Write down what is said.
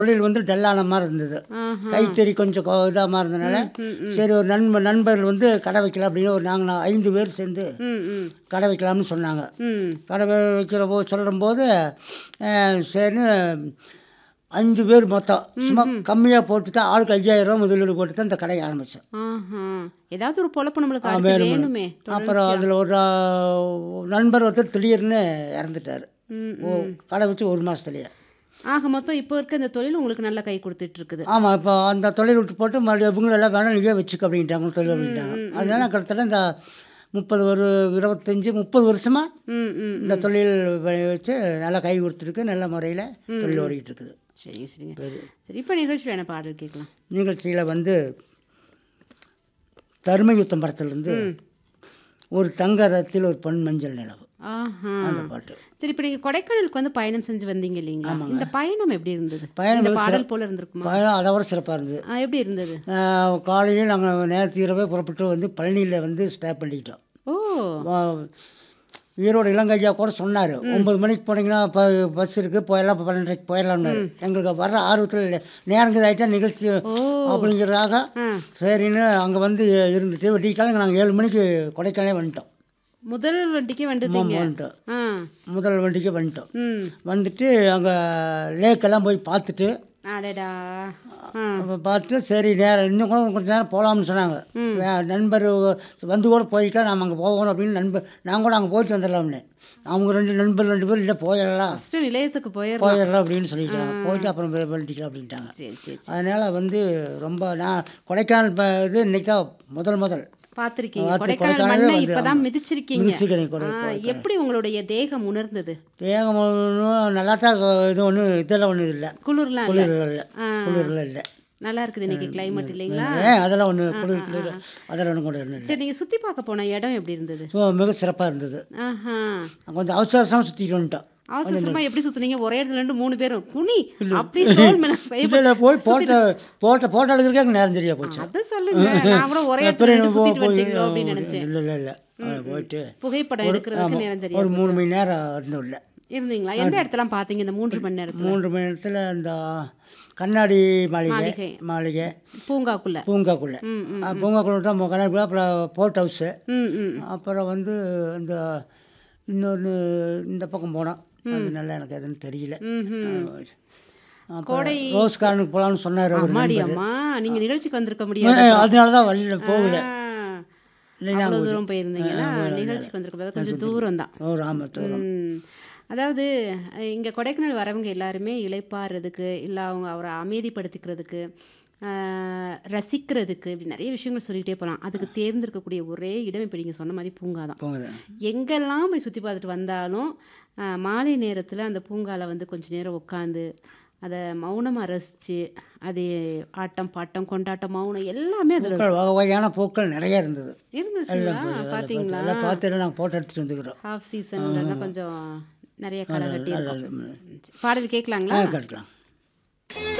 தொழில் வந்து டல்லான மாதிரி இருந்தது ஆஹா. கைத்தறி கொஞ்சம் இதாக மாதிரி இருந்தனால சரி ஒரு நண்பர் நண்பர்கள் வந்து கடை வைக்கலாம் அப்படின்னு ஒரு நாங்கள் ஐந்து பேர் சேர்ந்து ம் ம் கடை வைக்கலாம்னு சொன்னாங்க ம் கடை வை- வைக்கிற போ சொல்லும்போது சரின்னு அஞ்சு பேர் மொத்தம் சும்மா கம்மியாக போட்டு தான் ஆளுக்கு ஐயாயிரம் ரூபா முதலீடு போட்டு தான் இந்த கடையை ஆரம்பித்தேன் ஆஹா ஏதாவது ஒரு பொழப்பு நம்மளுக்கு அடுத்து வேணுமே அப்புறம் அதில் ஒரு ஆ, நண்பர் ஒருத்தர் திடீர்னு இறந்துட்டார் ம், ஓ கடை வச்சு ஒரு மாதத்துலேயே ஆக மொத்தம் இப்போ இருக்க இந்த தொழில் உங்களுக்கு நல்ல கை கொடுத்துட்டு இருக்குது ஆமாம் இப்போ அந்த தொழில் விட்டு போட்டு மறுபடியும் இவங்களெல்லாம் வேணாம் நீயே வச்சுக்க அப்படின்ட்டாங்க தொழில் அப்படின்ட்டாங்க அதனால கிட்டத்தட்ட இந்த முப்பது ஒரு இருபத்தஞ்சி முப்பது வருஷமாக ம் ம் இந்த தொழில் வ- வச்சு நல்லா கை கொடுத்துருக்கு நல்ல முறையில் தொழில் ஓடிக்கிட்டு இருக்குது சரிங்க சரிங்க சரி இப்போ நிகழ்ச்சியில் என்ன பாடல் கேட்கலாம் நிகழ்ச்சியில் வந்து தர்ம யுத்தம் படத்துலேருந்து ஒரு தங்க ரத்தில் ஒரு பொன் மஞ்சள் நிலவு ஆஹா அந்த பாட்டு சரி இப்போ நீங்கள் கொடைக்கானலுக்கு வந்து பயணம் செஞ்சு வந்தீங்க இல்லைங்களா இந்த பயணம் எப்படி இருந்தது பயணம் இந்த வந்து பாடல் போல இருந்திருக்குமா பயணம் அதை விட சிறப்பாக இருந்தது ஆ, எப்படி இருந்தது ஆஹ் காலையில் நாங்கள் நேரத்து இரவே புறப்பட்டு வந்து பழனியில் வந்து ஸ்டே பண்ணிக்கிட்டோம் ஓ வா- ஈரோடு இளங்கையா கூட சொன்னார் ஒம்பது மணிக்கு போனீங்கன்னா இப்போ பஸ் இருக்குது போயிடலாம் இப்போ பன்னெண்டரைக்கு போயிடலாம்னாரு எங்களுக்கு வர்ற ஆர்வத்தில் நேரங்கள் ஆகிட்டா நிகழ்ச்சி அப்படிங்கிறதாக ஆ சரின்னு அங்கே வந்து இருந்துட்டு விடிக்காலம் நாங்கள் ஏழு மணிக்கு கொடைக்கானலே வந்துட்டோம் முதல் வண்டிக்கே வந்துட்டீங்க வந்துட்டோம் ஆ முதல் வண்டிக்கு வந்துட்டோம் ம் வந்துட்டு அங்கே லேக்கெல்லாம் போய் பார்த்துட்டு அடடா ஆ அப்போ பார்த்துட்டு சரி நேரம் இன்னும் கூட கொஞ்சம் நேரம் போகலாம்னு சொன்னாங்க வே- நண்பர் வந்து கூட போய்க்கலாம் நாம் அங்கே போகணும் அப்படின்னு நண்பர் நான் கூட அங்கே போயிட்டு வந்துடலாம்னு அவங்க ரெண்டு நண்பர் ரெண்டு பேர் இல்லை போயிடலாம் ஃபஸ்ட்டு நிலையத்துக்கு போயிடலாம் போயிடலாம் அப்படின்னு சொல்லிட்டாங்க போயிட்டு அப்புறம் வெ- வெட்டிக்கலாம் அப்படின்ட்டாங்க சரி சரி அதனால் வந்து ரொம்ப நான் கொடைக்கானல் ப- இது இன்னைக்கு தான் முதல் முதல் பார்த்துருக்கீங்க பார்த்து கொடைக்கானல் கொடைக்கானலே மண்ணை வந்து, இப்பதான் ஆமா. மிதிச்சிருக்கீங்க மிதிச்சிருக்கேன் கொடை- ஆ, எப்படி உங்களுடைய தேகம் உணர்ந்தது தேகம் ஒன்றும் நல்லா தான் இது ஒன்றும் இதெல்லாம் ஒன்றும் இல்லை குளிர்லாம் இல்ல குளிரில் இல்லை ஆ. குளிரில் இல்லை நல்லா இருக்குது இன்னைக்கு கிளைமேட் இல்லைங்களா ஏன் அதெல்லாம் ஒன்று குளிர் குளிர் அதெல்லாம் ஒன்றும் கூட ஒன்றும் இல்லை சரி நீங்க சுத்தி பார்க்க போன இடம் எப்படி இருந்தது ஸோ மிக சிறப்பாக இருந்தது ஆஹா கொஞ்சம் அவசர அவசரமாக சுற்றிட்டு வந்துட்டோம் அவசரமா எப்படி சுத்துனீங்க ஒரே இடத்துல இருந்து மூணு பேரும் குனி அப்படி தோல் மேல கை இல்லை இல்லை போய் போட்டோ போட்டோ போட்டோ எடுக்கிறதுக்கு எனக்கு நேரம் சரியா போச்சு அத சொல்லுங்க நான் கூட ஒரே இடத்துல இருந்து சுத்திட்டு வந்துட்டீங்களோ அப்படின்னு நினைச்சேன் இல்லை இல்லை இல்லை போயிட்டு புகைப்படம் எடுக்கிறதுக்கு நேரம் சரியா ஒரு மூணு மணி நேரம் இருந்தோம் இல்லை இருந்தீங்களா எந்த இடத்துலாம் பாத்தீங்க இந்த மூன்று மணி நேரத்துல மூன்று மணி நேரத்தில் அந்த கண்ணாடி மாளிகை மாளிகை. மாளிகை பூங்காக்குள்ள பூங்காக்குள்ளே ம் ம் பூங்காக்குள்ள தான் கண்ணாடி அப்புறம் போர்ட் ஹவுஸு ம் ம் அப்புறம் வந்து இந்த இன்னொன்று இந்த பக்கம் போனோம் அது நல்லா எனக்கு எதுன்னு தெரியல ம் ம் அப்புறம் கோடை ரோஸ் கார்டனுக்கு போகலான்னு சொன்னார் அவர் அம்மாடி அம்மா நீங்க நிகழ்ச்சிக்கு வந்திருக்க முடியாது அதனால தான் வரல போகல ஆ, இல்லைன்னா அவ்வளவு தூரம் போயிருந்தீங்கன்னா நிகழ்ச்சிக்கு வந்திருக்க போது கொஞ்சம் தூரம் தான் ஓ ராமத்தூரம் ம். அதாவது அஹ், இங்க கொடைக்கானல் வரவங்க எல்லாருமே இளைப்பாறுறதுக்கு இல்லை அவங்க அவரை அமைதிப்படுத்திக்கிறதுக்கு ஆஹ், ரசிக்கிறதுக்கு இப்படி நிறைய விஷயங்கள் சொல்லிகிட்டே போகலாம் அதுக்கு தேர்ந்தெடுக்கக்கூடிய ஒரே இடம் இப்போ நீங்கள் சொன்ன மாதிரி பூங்கா தான் போகுது எங்கெல்லாம் போய் சுற்றி பார்த்துட்டு வந்தாலும் ஆஹ், மாலை நேரத்தில் அந்த பூங்கால வந்து கொஞ்ச நேரம் உட்காந்து அதை மௌனமாக ரசித்து அது ஆட்டம் பாட்டம் கொண்டாட்டம் மௌனம் எல்லாமே அதில் பூக்கள் வகை வகையான பூக்கள் நிறைய இருந்தது இருந்துச்சுங்களா பார்த்தீங்களா எல்லாம் பார்த்து நாங்கள் போட்டோ எடுத்துட்டு வந்துக்கிறோம் ஹாஃப் சீசன்ல கொஞ்சம் நிறைய களை கட்டி நல்லா இருக்கும் இருக்கு. பாடல் கேட்கலாங்களா கேட்கலாம்